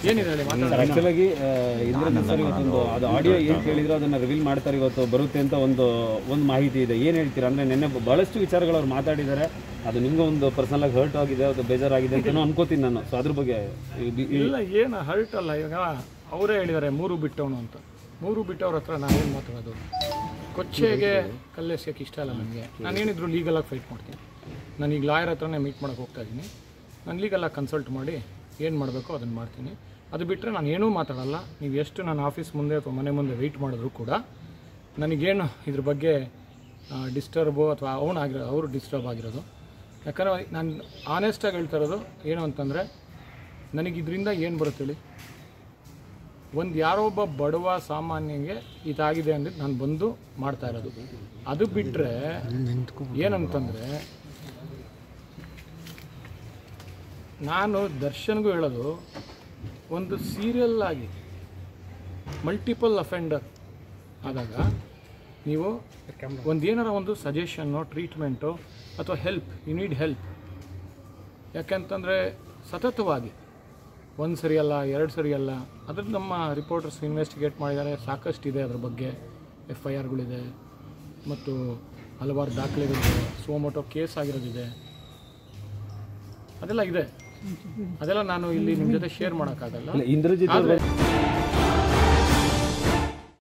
ಏನಿದೆ ಹೇಳಿ ಮಾತಾಡಿ ಆಕ್ಚುಲ್ ಆಗಿ ಆ, ಇಂದ್ರಜಿತ್ ಸರ್ ಇವತ್ತೊಂದು ಅದು ಆಡಿಯೋ ಏನು ಕೇಳಿದ್ರು ಅದನ್ನ ರಿವೀಲ್ ಮಾಡ್ತಾರೆ ಇವತ್ತು ಬರುತ್ತೆ ಅಂತ ಒಂದು ಒಂದು ಮಾಹಿತಿ ಇದೆ ಏನು ಹೇಳ್ತೀರಾ ಅಂದ್ರೆ ನಿನ್ನೆ ಬಹಳಷ್ಟು ವಿಚಾರಗಳು ಅವ್ರು ಮಾತಾಡಿದ್ದಾರೆ ಅದು ನಿಮ್ಗೆ ಒಂದು ಪರ್ಸನಲ್ ಆಗಿ ಹರ್ಟ್ ಆಗಿದೆ ಅದು ಬೇಜಾರಾಗಿದೆ ಅಂತ ಅನ್ಕೋತೀನಿ ನಾನು ಸೊ ಅದ್ರ ಬಗ್ಗೆ ಈ- ಈ- ಇಲ್ಲ ಏನು ಹರ್ಟ್ ಅಲ್ಲ ಇವಾಗ ಅವರೇ ಹೇಳಿದ್ದಾರೆ ಮೂರು ಬಿಟ್ಟವನು ಅಂತ ಮೂರು ಬಿಟ್ಟವ್ರ ಹತ್ರ ನಾವೇನು ಮಾತಾಡೋದು ಕೊಚ್ಚೆಗೆ ಕಲ್ಲೆಸಕ್ಕೆ ಇಷ್ಟ ಇಲ್ಲ ನನಗೆ ನಾನೇನಿದ್ರು ಲೀಗಲಾಗಿ ಫೈಟ್ ಮಾಡ್ತೀನಿ ನಾನು ಈಗ ಲಾಯರ್ ಹತ್ರನೇ ಮೀಟ್ ಮಾಡೋಕೆ ಹೋಗ್ತಾ ಇದ್ದೀನಿ ನಾನು ಲೀಗಲಾಗಿ ಕನ್ಸಲ್ಟ್ ಮಾಡಿ ಏನು ಮಾಡಬೇಕೋ ಅದನ್ನು ಮಾಡ್ತೀನಿ ಅದು ಬಿಟ್ಟರೆ ನಾನು ಏನೂ ಮಾತಾಡಲ್ಲ ನೀವು ಎಷ್ಟು ನನ್ನ ಆಫೀಸ್ ಮುಂದೆ ಅಥವಾ ಮನೆ ಮುಂದೆ ವೆಯ್ಟ್ ಮಾಡಿದ್ರು ಕೂಡ ನನಗೇನು ಇದ್ರ ಬಗ್ಗೆ ಡಿಸ್ಟರ್ಬು ಅಥವಾ ಅವನು ಆಗಿರೋ ಅವರು ಡಿಸ್ಟರ್ಬ್ ಆಗಿರೋದು ಯಾಕಂದರೆ ನಾನು ಆನೆಸ್ಟಾಗಿ ಹೇಳ್ತಾ ಇರೋದು ಏನು ಅಂತಂದರೆ ನನಗೆ ಇದರಿಂದ ಏನು ಬರುತ್ತೆ ಹೇಳಿ ಒಂದು ಯಾರೋ ಒಬ್ಬ ಬಡವ ಸಾಮಾನ್ಯಂಗೆ ಇದಾಗಿದೆ ಅಂದಿದ್ದು ನಾನು ಬಂದು ಮಾಡ್ತಾ ಇರೋದು ಅದು ಬಿಟ್ಟರೆ ಏನಂತಂದರೆ ನಾನು ದರ್ಶನ್ಗೂ ಹೇಳೋದು ಒಂದು ಸೀರಿಯಲ್ ಆಗಿ ಮಲ್ಟಿಪಲ್ ಅಫೆಂಡರ್ ಆದಾಗ ನೀವು ಒಂದು ಏನಾರ ಒಂದು ಸಜೆಷನ್ನು ಟ್ರೀಟ್ಮೆಂಟು ಅಥವಾ ಹೆಲ್ಪ್ ಯು ನೀಡ್ ಹೆಲ್ಪ್ ಯಾಕೆಂತಂದರೆ ಸತತವಾಗಿ ಒಂದು ಸರಿ ಅಲ್ಲ ಎರಡು ಸರಿ ಅಲ್ಲ ಅದ್ರ ನಮ್ಮ ರಿಪೋರ್ಟರ್ಸ್ ಇನ್ವೆಸ್ಟಿಗೇಟ್ ಮಾಡಿದ್ದಾರೆ ಸಾಕಷ್ಟು ಇದೆ ಅದ್ರ ಬಗ್ಗೆ ಎಫ್ ಐ ಆರ್ಗಳಿದೆ ಮತ್ತು ಹಲವಾರು ದಾಖಲೆಗಳಿದೆ ಸೋಮೋಟೋ ಕೇಸ್ ಆಗಿರೋದಿದೆ ಅದೆಲ್ಲ ಇದೆ ಅದೆಲ್ಲ ನಾನು ಇಲ್ಲಿ ನಿಮ್ಮ ಜೊತೆ ಶೇರ್ ಮಾಡೋಕ್ಕಾಗಲ್ಲ ಇಲ್ಲ, ಇಂದ್ರಜಿತ್ ಅವ್ರ ಬಗ್ಗೆ-